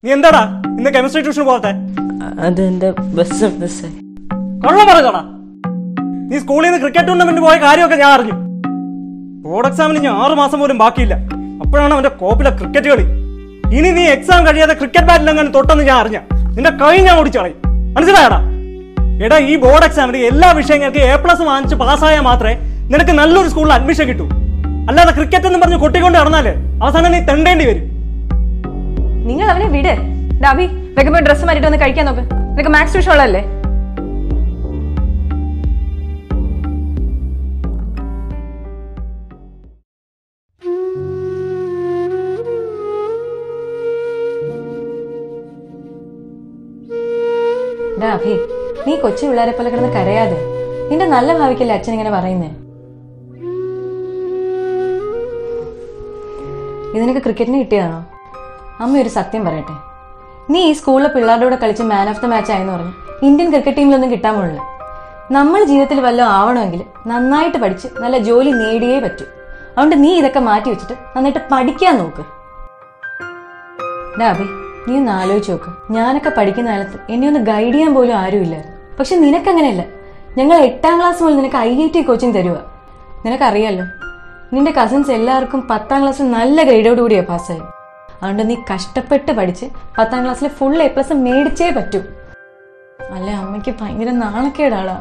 നീ എന്താടാ ഇന്ന് കെമിസ്ട്രി ട്യൂഷൻ പോകത്തെ അതെന്റെ ബസ് ബസ് കൊള്ളം പറഞ്ഞോടാ നീ സ്കൂളിൽ നിന്ന് ക്രിക്കറ്റ് ടൂർണമെന്റ് പോയ കാര്യമൊക്കെ ഞാൻ അറിഞ്ഞു ബോർഡ് എക്സാമിന് ഇനി ആറ് മാസം പോലും ബാക്കിയില്ല അപ്പോഴാണ് അവന്റെ കോപ്പിലെ ക്രിക്കറ്റ് കളി ഇനി നീ എക്സാം കഴിയാതെ ക്രിക്കറ്റ് ബാറ്റിൽ അങ്ങനെ തൊട്ടെന്ന് ഞാൻ അറിഞ്ഞ നിന്റെ കൈ ഞാൻ ഓടിച്ചു കളയും മനസ്സിലായടാ എടാ ഈ ബോർഡ് എക്സാമിന് എല്ലാ വിഷയങ്ങൾക്ക് എ പ്ലസ് വാങ്ങിച്ച് പാസ്സായാൽ മാത്രമേ നിനക്ക് നല്ലൊരു സ്കൂളിൽ അഡ്മിഷൻ കിട്ടൂ അല്ലാതെ ക്രിക്കറ്റ് എന്ന് പറഞ്ഞ് കൊട്ടിക്കൊണ്ട് നടന്നാലേ അവസാനം നീ തെണ്ടേണ്ടി വരും നിങ്ങൾ അവനെ വിട് ഡാബി വേഗം പോയി ഡ്രസ്സ് മാറ്റിട്ട് വന്ന് കഴിക്കാൻ നോക്ക് നിനക്ക് മാത്സ് ട്യൂഷൻ ഉള്ളതല്ലേ ഡാഭി നീ കൊച്ചു പിള്ളേരെ പോലെ കിടന്ന് കരയാതെ നിന്റെ നല്ല ഭാവിക്കല്ലേ അച്ഛൻ ഇങ്ങനെ പറയുന്നേ ഇതിനൊക്കെ ക്രിക്കറ്റിന് കിട്ടിയതാണോ അമ്മ ഒരു സത്യം പറയട്ടെ നീ ഈ സ്കൂളിലെ പിള്ളേരുടെ കൂടെ കളിച്ച് മാൻ ഓഫ് ദ മാച്ച് ആയെന്ന് പറഞ്ഞ് ഇന്ത്യൻ ക്രിക്കറ്റ് ടീമിലൊന്നും കിട്ടാൻ പോണില്ല നമ്മൾ ജീവിതത്തിൽ വല്ലതും ആവണമെങ്കിൽ നന്നായിട്ട് പഠിച്ച് നല്ല ജോലി നേടിയേ പറ്റൂ അതുകൊണ്ട് നീ ഇതൊക്കെ മാറ്റി വെച്ചിട്ട് നന്നായിട്ട് പഠിക്കാൻ നോക്ക് ഡാബി നീ ഒന്ന് ആലോചിച്ച് നോക്ക് ഞാനൊക്കെ പഠിക്കുന്ന കാലത്ത് എന്നെ ഒന്ന് ഗൈഡ് ചെയ്യാൻ പോലും ആരുമില്ല പക്ഷെ നിനക്കങ്ങനെയല്ല ഞങ്ങൾ എട്ടാം ക്ലാസ് മുതൽ നിനക്ക് ഐ ഐ ടി കോച്ചിങ് തരുക നിനക്കറിയാലോ നിന്റെ കസിൻസ് എല്ലാവർക്കും പത്താം ക്ലാസ്സിൽ നല്ല ഗ്രേഡോട് കൂടിയാ പാസ്സായി അതുകൊണ്ട് നീ കഷ്ടപ്പെട്ട് പഠിച്ച് പത്താം ക്ലാസ്സിൽ ഫുൾ എ പ്ലസ് മേടിച്ചേ പറ്റൂ അല്ല അമ്മയ്ക്ക് ഭയങ്കര നാണക്കേടാളാ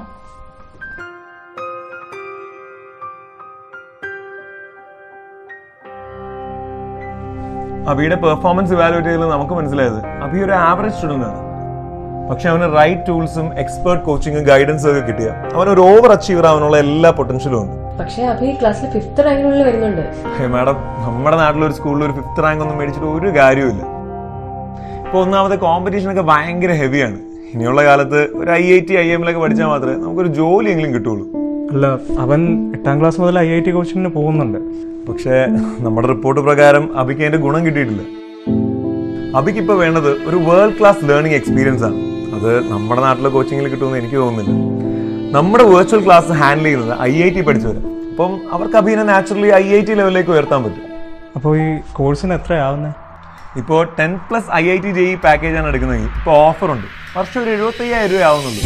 അബിയുടെ പെർഫോമൻസ് ഇവാലുവേറ്റ് ചെയ്തതിൽ നമുക്ക് മനസ്സിലായത് അബി ഒരു ആവറേജ് സ്റ്റുഡന്റ് ആണ് പക്ഷെ അവന് റൈറ്റ് ടൂൾസും എക്സ്പേർട്ട് കോച്ചിങ്ങും ഗൈഡൻസും ഒക്കെ കിട്ടിയ അവൻ ഒരു ഓവർ അച്ചീവർ ആവാനുള്ള എല്ലാ പൊട്ടൻഷ്യലും ഉണ്ട് പക്ഷെ അഭി ക്ലാസ്സിൽ ഫിഫ്ത്ത് റാങ്കിനുള്ളിൽ വരുന്നുണ്ട് ഹേ മാഡം നമ്മുടെ നാട്ടിലൊരു സ്കൂളിൽ ഒരു ഫിഫ്ത്ത് റാങ്ക് ഒന്നും മേടിച്ചിട്ട് ഒരു കാര്യമില്ല ഇപ്പൊ ഒന്നാമത്തെ കോമ്പറ്റീഷൻ ഒക്കെ ഭയങ്കര ഹെവിയാണ് ഇനിയുള്ള കാലത്ത് ഒരു ഐ ഐ ടി ഐ എമ്മിലൊക്കെ പഠിച്ചാൽ മാത്രമേ നമുക്കൊരു ജോലിയെങ്കിലും കിട്ടുള്ളൂ അല്ല അവൻ എട്ടാം ക്ലാസ് മുതൽ ഐ ഐ ടി കോച്ചിങ്ങിന് പോകുന്നുണ്ട് പക്ഷേ നമ്മുടെ റിപ്പോർട്ട് പ്രകാരം അബിക്ക് അതിന്റെ ഗുണം കിട്ടിയിട്ടില്ല അബിക്ക് ഇപ്പൊ വേണ്ടത് ഒരു വേൾഡ് ക്ലാസ് ലേണിംഗ് എക്സ്പീരിയൻസ് ആണ് അത് നമ്മുടെ നാട്ടിലെ കോച്ചിങ്ങിൽ കിട്ടുമെന്ന് എനിക്ക് തോന്നുന്നില്ല നമ്മുടെ വെർച്വൽ ക്ലാസ് ഹാൻഡിൽ ചെയ്യുന്നത് ഐ ഐ ടി പഠിച്ചവർ അപ്പം അവർക്ക് അബിനെ നാച്ചുറലി ഐ ഐ ടി ലെവലിലേക്ക് ഉയർത്താൻ പറ്റും അപ്പോൾ ഈ കോഴ്സിന് എത്രയാവുന്നത് ഇപ്പോൾ ten plus I I T J E പാക്കേജാണ് എടുക്കുന്നതെങ്കിൽ ഇപ്പോൾ ഓഫർ ഉണ്ട് വർഷം ഒരു എഴുപത്തയ്യായിരം രൂപ ആവുന്നുള്ളൂ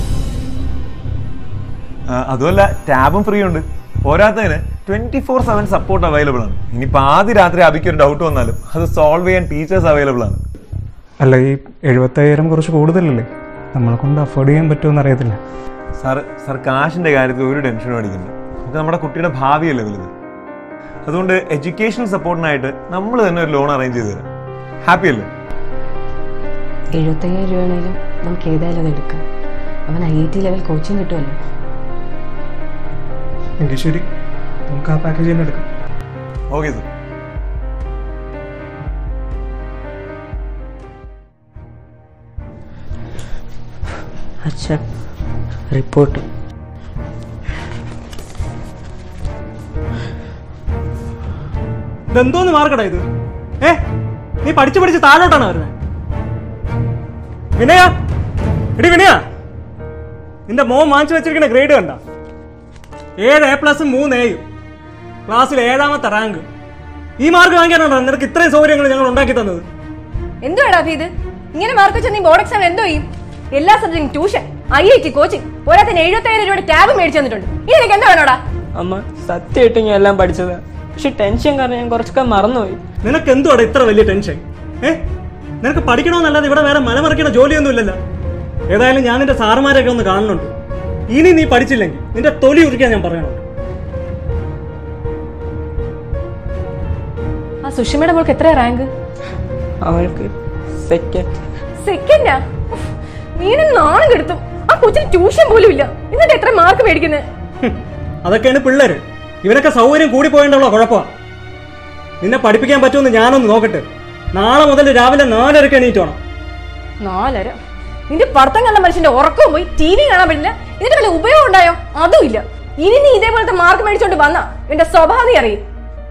ആ, അതുമല്ല ടാബും ഫ്രീ ഉണ്ട് പോരാത്തതിന് twenty four seven support available ആണ് ഇനിയിപ്പോൾ ആദ്യ രാത്രി അബിക്ക് ഒരു ഡൗട്ട് വന്നാലും അത് സോൾവ് ചെയ്യാൻ ടീച്ചേഴ്സ് അവൈലബിൾ ആണ് അല്ല ഈ എഴുപത്തയ്യായിരം കുറച്ച് കൂടുതലല്ലേ നമ്മളെ കൊണ്ട് അഫോർഡ് ചെയ്യാൻ പറ്റുമെന്ന് അറിയത്തില്ല സാർ സാർ കാശിന്റെ കാര്യത്തിൽ ഒരു ടെൻഷനും അടിക്കണ്ട നമുക്ക് നമ്മുടെ കുട്ടിയുടെ ഭാവിയല്ലേ വലുത് അതുകൊണ്ട് എഡ്യൂക്കേഷണൽ സപ്പോർട്ടിനായിട്ട് നമ്മൾ തന്നെ ഒരു ലോൺ അറേഞ്ച് ചെയ്ത് തരാം ഹാപ്പി അല്ലേ എഴുപത്തയ്യായിരം രൂപയാണെങ്കിലും നമുക്ക് ഏതായാലും അത് എടുക്കാം അവൻ I I T level coaching കിട്ടുമല്ലോ എങ്കിൽ ശരി നമുക്ക് ആ പാക്കേജ് തന്നെ എടുക്കാം ഓക്കെ സാർ അച്ഛൻ റിപ്പോർട്ട് ഇതെന്തോന്ന് മാർക്കടാ ഇത് ഏ നീ പഠിച്ച് പഠിച്ച് താഴോട്ടാണ് വരുന്നത് വിനയ എടി വിനയ നിന്റെ മോൻ വാങ്ങിച്ചു വെച്ചിരിക്കുന്ന ഗ്രേഡ് കണ്ട ഏഴ് എ പ്ലസും മൂന്ന് എയും ക്ലാസ്സിൽ ഏഴാമത്തെ റാങ്ക് ഈ മാർക്ക് വാങ്ങിക്കാനാണോ നിനക്ക് ഇത്രയും സൗകര്യങ്ങൾ ഞങ്ങൾ ഉണ്ടാക്കി തന്നത് എന്തുവാടാ അഭി ഇത് ഇങ്ങനെ മാർക്ക് വെച്ചാൽ നീ ബോർഡ് എക്സാം എന്തോ ചെയ്യും എല്ലാ സബ്ജക്റ്റും tuition I I T coaching പോരാത്തിന് എഴുപത്തയ്യായിരം രൂപയുടെ ടാബ് മേടിച്ചു തന്നിട്ടുണ്ട് ഇനി എനിക്ക് എന്താ വേണോടാ അമ്മ സത്യമായിട്ട് ഞാൻ എല്ലാം പഠിച്ചത് പക്ഷെ ടെൻഷൻ കാരണം ഞാൻ കുറച്ചൊക്കെ മറന്നുപോയി നിനക്ക് എന്തുവാടാ ഇത്ര വലിയ ടെൻഷൻ ഏ നിനക്ക് പഠിക്കണമെന്നല്ലാതെ ഇവിടെ വേറെ മലമറിക്കുന്ന ജോലിയൊന്നും ഇല്ലല്ലോ ഏതായാലും ഞാൻ നിന്റെ സാറുമാരെയൊക്കെ ഒന്ന് കാണുന്നുണ്ട് ഇനി നീ പഠിച്ചില്ലെങ്കിൽ നിന്റെ തൊലി ഉറിക്കാൻ ഞാൻ പറയണം ആ സുഷിമയുടെ മോൾക്ക് എത്ര റാങ്ക് അവൾക്ക് സെക്കൻഡ് സെക്കൻഡാ നീനെ നാണം കെടുത്തു ആ കൊച്ചിന് ട്യൂഷൻ പോലും ഇല്ല എന്നിട്ട് എത്ര മാർക്ക് മേടിക്കുന്നത് ഹും, അതൊക്കെയാണ് പിള്ളേര് ഇവനൊക്കെ സൗകര്യം കൂടി പോയേണ്ടുള്ള കുഴപ്പമാ നിന്നെ പഠിപ്പിക്കാൻ പറ്റുമെന്ന് ഞാനൊന്ന് നോക്കട്ടെ നാളെ മുതൽ രാവിലെ നാലരക്ക് എണീറ്റോണം നാലര നിന്റെ പഠിത്തം കണ്ട മനുഷ്യന്റെ ഉറക്കവും പോയി ടി വി കാണാൻ പറ്റില്ല ഇതിന്റെ വല്ല ഉപയോഗം ഉണ്ടായോ അതും ഇല്ല ഇനി നീ ഇതേപോലത്തെ മാർക്ക് മേടിച്ചോണ്ട് വന്ന എന്റെ സ്വഭാവം നീ അറിയും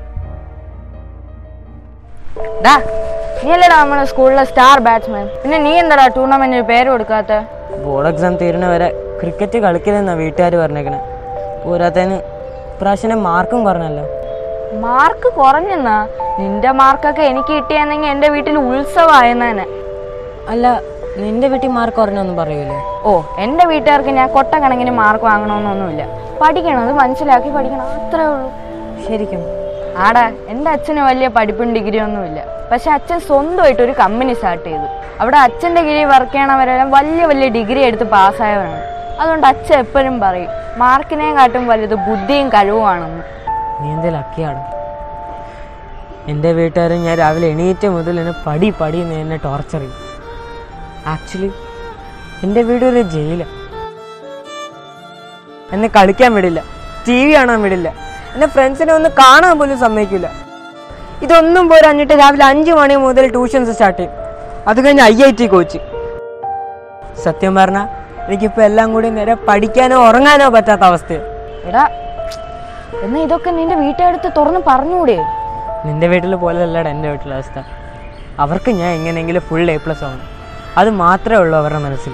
ഡാ നീ അല്ലേടാ നമ്മുടെ സ്കൂളിലെ സ്റ്റാർ ബാറ്റ്സ്മാൻ പിന്നെ നീ എന്താടാ ടൂർണമെന്റിന് പേര് കൊടുക്കാത്ത ബോർഡ് എക്സാം തീരുന്ന വരെ ക്രിക്കറ്റ് കളിക്കില്ലെന്നാ വീട്ടുകാർ പറഞ്ഞേക്കണേ പോരാത്തതിന് ഇപ്രാവശ്യം മാർക്കും പറഞ്ഞല്ലോ മാർക്ക് കുറഞ്ഞെന്നാ നിന്റെ മാർക്കൊക്കെ എനിക്ക് കിട്ടിയെന്നെങ്കിൽ എന്റെ വീട്ടിൽ ഉത്സവമായെന്നെ അല്ല നിന്റെ വീട്ടിൽ മാർക്ക് കുറഞ്ഞൊന്നും പറയൂലേ ഓ എന്റെ വീട്ടുകാർക്ക് ഞാൻ കൊട്ടക്കണക്കിന് മാർക്ക് വാങ്ങണമെന്നൊന്നുമില്ല പഠിക്കണം അത് മനസ്സിലാക്കി പഠിക്കണം അത്രേ ഉള്ളൂ ശരിക്കും ആടാ എൻ്റെ അച്ഛന് വലിയ പഠിപ്പും ഡിഗ്രി ഒന്നുമില്ല പക്ഷെ അച്ഛൻ സ്വന്തമായിട്ട് ഒരു കമ്പനി സ്റ്റാർട്ട് ചെയ്തു അവിടെ അച്ഛൻ്റെ കീഴിൽ വർക്ക് ചെയ്യണവരെല്ലാം വലിയ വലിയ ഡിഗ്രി എടുത്ത് പാസ്സായവരാണ് അതുകൊണ്ട് അച്ഛൻ എപ്പോഴും പറയും മാർക്കിനെയും കാട്ടും വലുത് ബുദ്ധിയും കഴിവുമാണെന്ന് നീ എന്തേ ലക്കിയാണ് എൻ്റെ വീട്ടുകാർ ഞാൻ രാവിലെ എണീറ്റ മുതൽ എന്നെ പടി പടി എന്ന് എന്നെ ടോർച്ചർ ചെയ്യും ആക്ച്വലി എൻ്റെ വീട് ഒരു ജയിലാണ് എന്നെ കളിക്കാൻ വിടില്ല ടി വി കാണാൻ വിടില്ല എൻ്റെ ഫ്രണ്ട്സിനെ ഒന്ന് കാണാൻ പോലും സമ്മതിക്കില്ല ഇതൊന്നും പോരാഞ്ഞിട്ട് രാവിലെ അഞ്ച് മണി മുതൽ ട്യൂഷൻസ് സ്റ്റാർട്ട് ചെയ്യും അത് കഴിഞ്ഞ് ഐ ഐ ടി കോച്ച് സത്യം പറഞ്ഞാൽ എനിക്കിപ്പോൾ എല്ലാം കൂടി നേരെ പഠിക്കാനോ ഉറങ്ങാനോ പറ്റാത്ത അവസ്ഥയാണ് എടാ എന്നാ ഇതൊക്കെ നിന്റെ വീട്ടുകാരടുത്ത് തുറന്ന് പറഞ്ഞുകൂടെ നിന്റെ വീട്ടിൽ പോലെയല്ലടാ എൻ്റെ വീട്ടിലെ അവസ്ഥ അവർക്ക് ഞാൻ എങ്ങനെയെങ്കിലും ഫുൾ എ പ്ലസ് ആവണം അത് മാത്രമേ ഉള്ളൂ അവരുടെ മനസ്സിൽ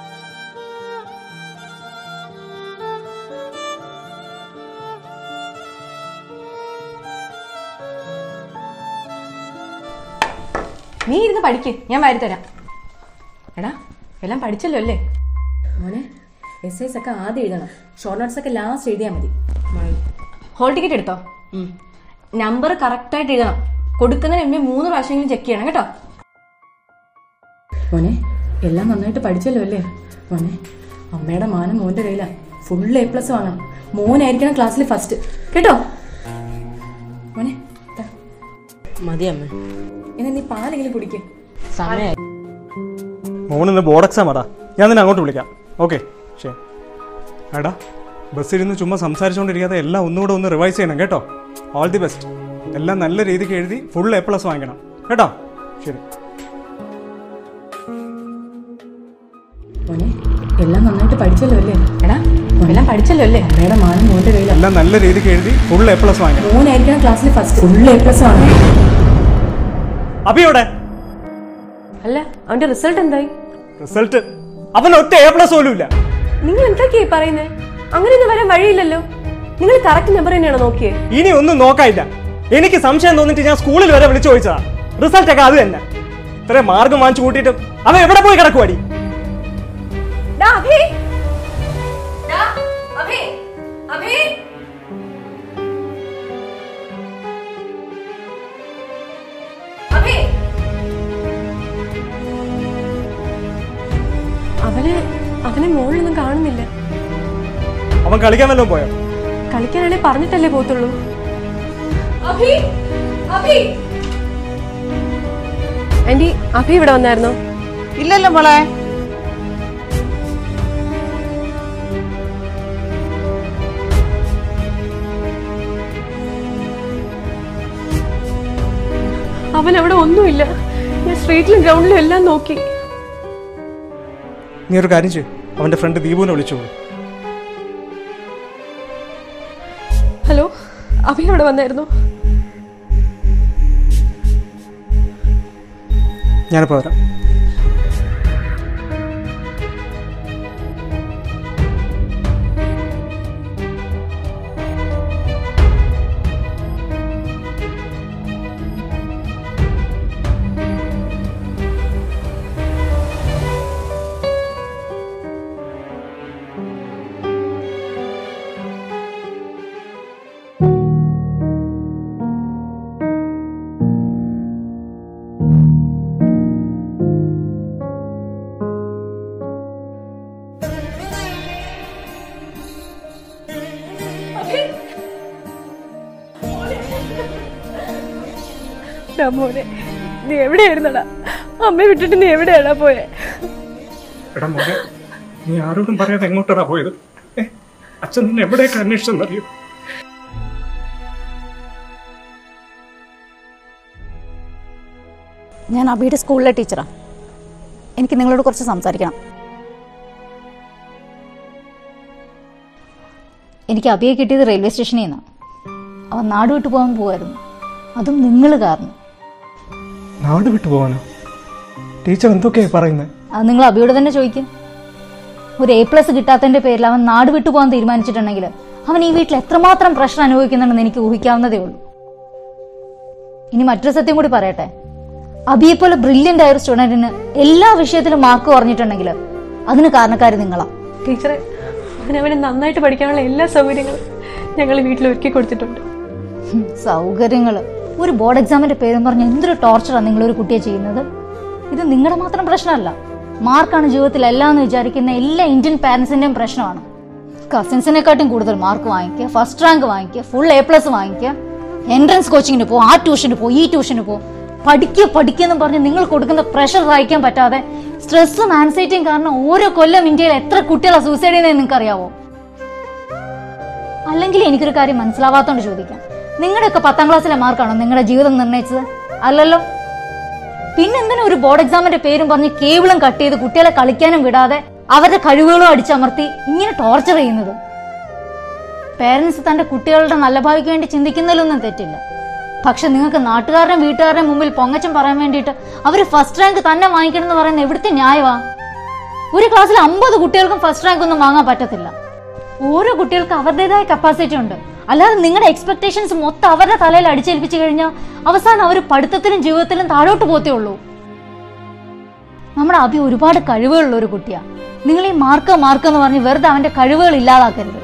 നീ ഇരുന്ന് പഠിക്ക് ഞാൻ വാരി തരാം എടാ എല്ലാം പഠിച്ചല്ലോ അല്ലേ മോനെ എസ് ഐസ് ഒക്കെ ആദ്യം എഴുതണം ഷോർട്ട് നോട്ട്സ് ഒക്കെ ലാസ്റ്റ് എഴുതിയാൽ മതി ഹോൾ ടിക്കറ്റ് എടുത്തോ നമ്പർ കറക്റ്റായിട്ട് എഴുതണം കൊടുക്കുന്നതിന് മുമ്പേ മൂന്ന് പ്രാവശ്യമെങ്കിലും ചെക്ക് ചെയ്യണം കേട്ടോ മോനെ എല്ലാം നന്നായിട്ട് പഠിച്ചല്ലോ അല്ലേ മോനെ അമ്മയുടെ മാനം മോന്റെ കയ്യിലാ ഫുൾ എ പ്ലസ് വാങ്ങണം മോനായിരിക്കണം ക്ലാസ്സിൽ ഫസ്റ്റ് കേട്ടോ മോനെ ദാ, മതി അമ്മ എന്നാ നീ പാലെങ്കിലും കുടിക്കും സമയമായി മോനിന്ന് ബോർഡ് എക്സാം ആടാ ഞാൻ നിന്നെ അങ്ങോട്ട് വിളിക്കാം ഓക്കെ ശരി എടാ ബസ്സിരുന്ന് ചുമ്മാ സംസാരിച്ചുകൊണ്ടിരിക്കാതെ എല്ലാം ഒന്നുകൂടെ ഒന്ന് റിവൈസ് ചെയ്യണം കേട്ടോ ഓൾ ദി ബെസ്റ്റ് എല്ലാം നല്ല രീതിക്ക് എഴുതി ഫുൾ എ പ്ലസ് വാങ്ങിക്കണം കേട്ടോ ശരി മോനെ എല്ലാം നന്നായിട്ട് പഠിച്ചല്ലോ അല്ലേ എടാ എല്ലാം പഠിച്ചല്ലോ അല്ലേ അമ്മയുടെ മാനം മോന്റെ കയ്യിലാണ് എല്ലാം നല്ല രീതിക്ക് എഴുതി ഫുൾ എ പ്ലസ് വാങ്ങിക്കണം മോനായിരിക്കണം ക്ലാസ്സിൽ ഫസ്റ്റ് ഫുൾ എ പ്ലസ് ആണ് അഭിയോടെ അല്ല അവന്റെ റിസൾട്ട് എന്തായി റിസൾട്ട് അവൻ ഒറ്റ എ പ്ലസ് പോലും ഇല്ല നിങ്ങൾ എന്തൊക്കെയായി പറയുന്നത് അങ്ങനെയൊന്നും വരാൻ വഴിയില്ലല്ലോ നിങ്ങൾ കറക്റ്റ് നമ്പർ തന്നെയാണോ നോക്കിയേ ഇനി ഒന്നും നോക്കാനില്ല എനിക്ക് സംശയം തോന്നിട്ട് ഞാൻ സ്കൂളിൽ വരെ വിളിച്ചു ചോദിച്ചതാ റിസൾട്ട് ഒക്കെ അത് തന്നെ ഇത്രയും മാർഗം വാങ്ങിച്ചു കൂട്ടിയിട്ട് അവൻ എവിടെ പോയി കിടക്കുവാടി അവനെ അവനെ മുകളിലൊന്നും കാണുന്നില്ല അവൻ കളിക്കാൻ വല്ലതും പോയോ കളിക്കാനാണെ പറഞ്ഞിട്ടല്ലേ പോത്തുള്ളൂ ആന്റി അഭി ഇവിടെ വന്നായിരുന്നോ ഇല്ലല്ലോ മോളെ അവൻ അവിടെ ഒന്നുമില്ല ഞാൻ സ്ട്രീറ്റിലും ഗ്രൗണ്ടിലും എല്ലാം നോക്കി നീ ഒരു കാര്യം ചെയ്യും അവന്റെ ഫ്രണ്ട് ദീപുവിനെ വിളിച്ചു ഹലോ അഭി അവിടെ വന്നായിരുന്നോ ഞാനിപ്പോൾ വരാം മോനെ നീ എവിടെയായിരുന്നടാ അമ്മ വിട്ടിട്ട് നീ എവിടെയാടാ പോയെ എടാ മോനെ നീ ആരോടും പറയാതെ എങ്ങോട്ടാ പോയത് ഏ, അച്ഛൻ നിന്നെ എവിടെയൊക്കെ അന്വേഷിച്ചെന്നറിയോ ഞാൻ അബിയുടെ സ്കൂളിലെ ടീച്ചറാണ് എനിക്ക് നിങ്ങളോട് കുറച്ച് സംസാരിക്കണം എനിക്ക് അബിയെ കിട്ടിയത് റെയിൽവേ സ്റ്റേഷനിൽ നിന്നാണ് അവൻ നാട് വിട്ടു പോകാൻ പോവായിരുന്നു അതും നിങ്ങൾ കാരണം നാട് വിട്ടു പോകാനോ ടീച്ചർ എന്തൊക്കെയാ പറയുന്നത് അത് നിങ്ങൾ അബിയോട് തന്നെ ചോദിക്കും ഒരു എ പ്ലസ് കിട്ടാത്തതിന്റെ പേരിൽ അവൻ നാട് വിട്ടു പോകാൻ തീരുമാനിച്ചിട്ടുണ്ടെങ്കിൽ അവൻ ഈ വീട്ടിൽ എത്രമാത്രം പ്രശ്നം അനുഭവിക്കുന്നുണ്ടെന്ന് എനിക്ക് ഊഹിക്കാവുന്നതേ ഉള്ളൂ ഇനി മറ്റൊരു സത്യം കൂടി പറയട്ടെ അബിയെ പോലെ ബ്രില്യൻ്റ് ആയ ഒരു സ്റ്റുഡൻറ്റിന് എല്ലാ വിഷയത്തിലും മാർക്ക് കുറഞ്ഞിട്ടുണ്ടെങ്കിൽ അതിന് കാരണക്കാർ നിങ്ങളാ ടീച്ചറെ അവനവന് നന്നായിട്ട് പഠിക്കാനുള്ള എല്ലാ സൗകര്യങ്ങളും ഞങ്ങൾ വീട്ടിൽ ഒരുക്കി കൊടുത്തിട്ടുണ്ട് ഹും, സൗകര്യങ്ങള് ഒരു ബോർഡ് എക്സാമിന്റെ പേരും പറഞ്ഞ് എന്തൊരു ടോർച്ചറാണ് നിങ്ങൾ ഒരു കുട്ടിയെ ചെയ്യുന്നത് ഇത് നിങ്ങളുടെ മാത്രം പ്രശ്നമല്ല മാർക്കാണ് ജീവിതത്തിൽ എല്ലാം എന്ന് വിചാരിക്കുന്ന എല്ലാ ഇന്ത്യൻ പാരൻസിന്റെയും പ്രശ്നമാണ് കസിൻസിനെക്കാട്ടും കൂടുതൽ മാർക്ക് വാങ്ങിക്കുക ഫസ്റ്റ് റാങ്ക് വാങ്ങിക്കുക ഫുൾ എ പ്ലസ് വാങ്ങിക്കുക എൻട്രൻസ് കോച്ചിങ്ങിന് പോ ആ ട്യൂഷന് പോ ഈ ട്യൂഷന് പോ പഠിക്കുക പഠിക്കുക എന്ന് പറഞ്ഞ് നിങ്ങൾ കൊടുക്കുന്ന പ്രഷർ സഹിക്കാൻ പറ്റാതെ സ്ട്രെസ്സും ആൻസൈറ്റിയും കാരണം ഓരോ കൊല്ലം ഇന്ത്യയിൽ എത്ര കുട്ടികളെ സൂസൈഡ് ചെയ്യുന്നത് നിങ്ങൾക്ക് അറിയാവോ അല്ലെങ്കിൽ എനിക്കൊരു കാര്യം മനസ്സിലാവാത്തോണ്ട് ചോദിക്കാം നിങ്ങളുടെയൊക്കെ പത്താം ക്ലാസ്സിലെ മാർക്കാണോ നിങ്ങളുടെ ജീവിതം നിർണ്ണയിച്ചത് അല്ലല്ലോ പിന്നെന്തിനാ ഒരു ബോർഡ് എക്സാമിന്റെ പേരും പറഞ്ഞ് കേബിളും കട്ട് ചെയ്ത് കുട്ടികളെ കളിക്കാനും വിടാതെ അവരുടെ കഴിവുകളും അടിച്ചമർത്തി ഇങ്ങനെ ടോർച്ചർ ചെയ്യുന്നത് പേരൻസ് തന്റെ കുട്ടികളുടെ നല്ല ഭാവിക്ക് വേണ്ടി ചിന്തിക്കുന്നതിലൊന്നും തെറ്റില്ല പക്ഷെ നിങ്ങൾക്ക് നാട്ടുകാരുടെ വീട്ടുകാരുടെ മുമ്പിൽ പൊങ്ങച്ചം പറയാൻ വേണ്ടിയിട്ട് അവർ ഫസ്റ്റ് റാങ്ക് തന്നെ വാങ്ങിക്കണം എന്ന് പറയുന്നത് എവിടുത്തെ ന്യായവാ ഒരു ക്ലാസ്സിൽ അമ്പത് കുട്ടികൾക്കും ഫസ്റ്റ് റാങ്ക് ഒന്നും വാങ്ങാൻ പറ്റത്തില്ല ഓരോ കുട്ടികൾക്ക് അവരുടേതായ കപ്പാസിറ്റി ഉണ്ട് അല്ലാതെ നിങ്ങളുടെ എക്സ്പെക്ടേഷൻസ് മൊത്തം അവരുടെ തലയിൽ അടിച്ചേൽപ്പിച്ചു കഴിഞ്ഞാൽ അവസാനം അവർ പഠിത്തത്തിലും ജീവിതത്തിലും താഴോട്ട് പോത്തേ ഉള്ളൂ നമ്മുടെ അഭി ഒരുപാട് കഴിവുകളുള്ള ഒരു കുട്ടിയാ നിങ്ങൾ ഈ മാർക്ക് മാർക്ക് എന്ന് പറഞ്ഞ് വെറുതെ അവന്റെ കഴിവുകൾ ഇല്ലാതാക്കരുത്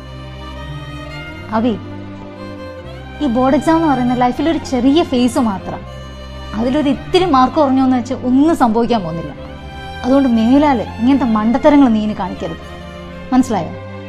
അഭി ഈ ബോർഡ് എക്സാം എന്ന് പറയുന്ന ലൈഫിൽ ഒരു ചെറിയ ഫേസ് മാത്രം അതിലൊരു ഇത്തിരി മാർക്ക് കുറഞ്ഞു എന്ന് വെച്ച് ഒന്നും സംഭവിക്കാൻ പോകുന്നില്ല അതുകൊണ്ട് മേലാല് ഇങ്ങനത്തെ മണ്ടത്തരങ്ങൾ നീ ഇനി കാണിക്കരുത് മനസ്സിലായോ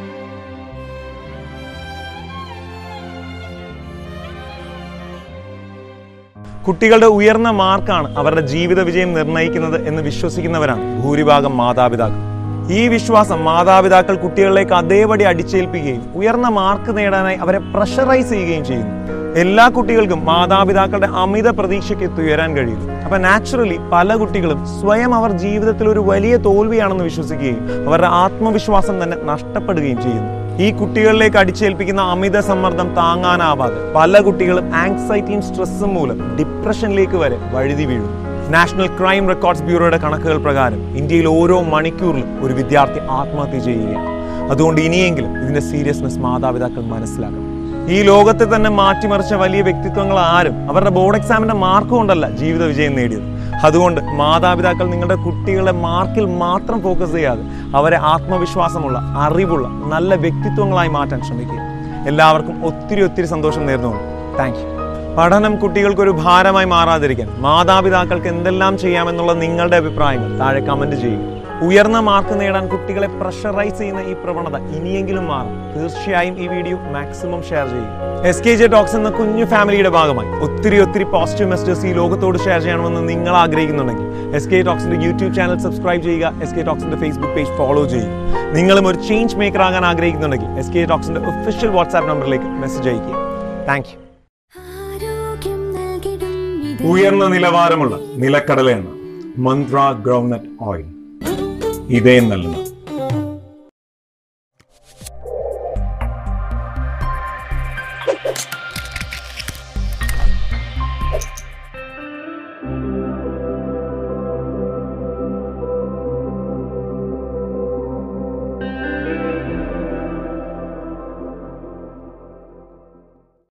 കുട്ടികളുടെ ഉയർന്ന മാർക്കാണ് അവരുടെ ജീവിത വിജയം നിർണ്ണയിക്കുന്നത് എന്ന് വിശ്വസിക്കുന്നവരാണ് ഭൂരിഭാഗം മാതാപിതാക്കൾ ഈ വിശ്വാസം മാതാപിതാക്കൾ കുട്ടികളിലേക്ക് അതേപടി അടിച്ചേൽപ്പിക്കുകയും ഉയർന്ന മാർക്ക് നേടാനായി അവരെ പ്രഷറൈസ് ചെയ്യുകയും ചെയ്യുന്നു എല്ലാ കുട്ടികൾക്കും മാതാപിതാക്കളുടെ അമിത പ്രതീക്ഷയ്ക്ക് ഉയരാൻ കഴിയും അപ്പൊ നാച്ചുറലി പല കുട്ടികളും സ്വയം അവർ ജീവിതത്തിൽ ഒരു വലിയ തോൽവിയാണെന്ന് വിശ്വസിക്കുകയും അവരുടെ ആത്മവിശ്വാസം തന്നെ നഷ്ടപ്പെടുകയും ചെയ്യുന്നു ഈ കുട്ടികളിലേക്ക് അടിച്ചേൽപ്പിക്കുന്ന അമിത സമ്മർദ്ദം താങ്ങാനാവാതെ പല കുട്ടികളും ആങ്സൈറ്റിയും സ്ട്രെസ്സും മൂലം ഡിപ്രഷനിലേക്ക് വരെ വഴുതി വീഴും നാഷണൽ ക്രൈം റെക്കോർഡ്സ് ബ്യൂറോയുടെ കണക്കുകൾ പ്രകാരം ഇന്ത്യയിൽ ഓരോ മണിക്കൂറിലും ഒരു വിദ്യാർത്ഥി ആത്മഹത്യ ചെയ്യുകയാണ് അതുകൊണ്ട് ഇനിയെങ്കിലും ഇതിന്റെ സീരിയസ്നെസ് മാതാപിതാക്കൾ മനസ്സിലാക്കണം ഈ ലോകത്തെ തന്നെ മാറ്റിമറിച്ച വലിയ വ്യക്തിത്വങ്ങൾ ആരും അവരുടെ ബോർഡ് എക്സാമിന്റെ മാർക്ക് കൊണ്ടല്ല ജീവിത വിജയം നേടിയത് അതുകൊണ്ട് മാതാപിതാക്കൾ നിങ്ങളുടെ കുട്ടികളെ മാർക്കിൽ മാത്രം ഫോക്കസ് ചെയ്യാതെ അവരെ ആത്മവിശ്വാസമുള്ള അറിവുള്ള നല്ല വ്യക്തിത്വങ്ങളായി മാറ്റാൻ ശ്രമിക്കുക എല്ലാവർക്കും ഒത്തിരി ഒത്തിരി സന്തോഷം നേർന്നുകൊണ്ട് താങ്ക് യു പഠനം കുട്ടികൾക്ക് ഒരു ഭാരമായി മാറാതിരിക്കാൻ മാതാപിതാക്കൾക്ക് എന്തെല്ലാം ചെയ്യാമെന്നുള്ള നിങ്ങളുടെ അഭിപ്രായങ്ങൾ താഴെ കമന്റ് ചെയ്യുക ഉയർന്ന മാർക്ക് നേടാൻ കുട്ടികളെ പ്രഷറൈസ് ചെയ്യുന്ന ഈ പ്രവണത ഇനിയെങ്കിലും മാറും തീർച്ചയായും ഈ വീഡിയോ മാക്സിമം ഷെയർ ചെയ്യുക എസ് കെ ജെ ടോക്സ് എന്ന കുഞ്ഞു ഫാമിലിയുടെ ഭാഗമായി ഒത്തിരി ഒത്തിരി പോസിറ്റീവ് മെസ്സേജസ് ഈ ലോകത്തോട് ഷെയർ ചെയ്യണമെന്ന് നിങ്ങൾ ആഗ്രഹിക്കുന്നുണ്ടെങ്കിൽ എസ് കെ ടോക്സിന്റെ യൂട്യൂബ് ചാനൽ സബ്സ്ക്രൈബ് ചെയ്യുക എസ് കെ ടോക്സിന്റെ ഫേസ്ബുക്ക് പേജ് ഫോളോ ചെയ്യുക നിങ്ങളും ഒരു ചേഞ്ച് മേക്കർ ആകാൻ ആഗ്രഹിക്കുന്നുണ്ടെങ്കിൽ എസ് കെ ടോക്സിന്റെ ഒഫീഷ്യൽ വാട്സ്ആപ്പ് നമ്പറിലേക്ക് മെസ്സേജ് അയക്കുക താങ്ക് യു ആരോഗ്യം നൽകിടും ഇത് ഉയർന്ന നിലവാരമുള്ള നിലക്കടല എണ്ണ മന്ത്ര ഗ്രൗണ്ട്നട്ട് ഓയിൽ ഇതേ നൽകുന്ന